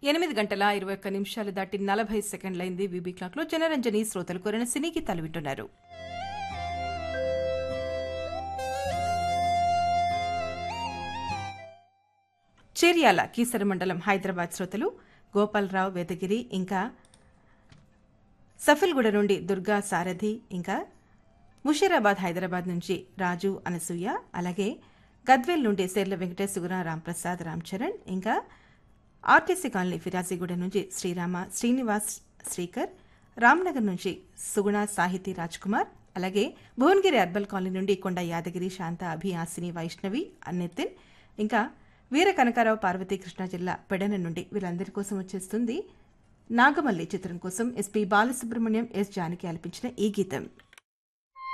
ఎనిమిది గంటల ఇరవై ఒక్క నిమిషాలు దాటి నలభై సెకండ్లైంది వీబీ క్లాక్లో జనరంజని శ్రోతలు కోరిన సినీ గీతాలు వింటున్నారు చేర్యాల కీసర మండలం హైదరాబాద్ శ్రోతలు గోపాలరావు వేదగిరి ఇంకా సఫిల్గూడ నుండి దుర్గా సారథి ఇంకా ముషీరాబాద్ హైదరాబాద్ నుంచి రాజు అనసూయ అలాగే గద్వేల్ నుండి సేర్ల వెంకటేశ్ సుగుణ రాంప్రసాద్ రామ్ చరణ్ ఇంకా ఆర్టీసీ కాలనీ ఫిరాజీగూడ నుంచి శ్రీరామ శ్రీనివాస్ శ్రీకర్ రామ్నగర్ నుంచి సుగుణ సాహితీ రాజ్ కుమార్ అలాగే భువనగిరి అర్బల్ కాలనీ నుండి కొండ యాదగిరి శాంత అభి ఆసిని వైష్ణవి అన్నితిన్ ఇంకా వీర కనకారావు పార్వతీ కృష్ణా జిల్లా పెడన నుండి వీళ్ళందరి కోసం వచ్చేస్తుంది నాగమల్లి చిత్రం కోసం ఎస్పీ బాలసుబ్రహ్మణ్యం ఎస్ జానకి ఆలపించిన ఈ గీతం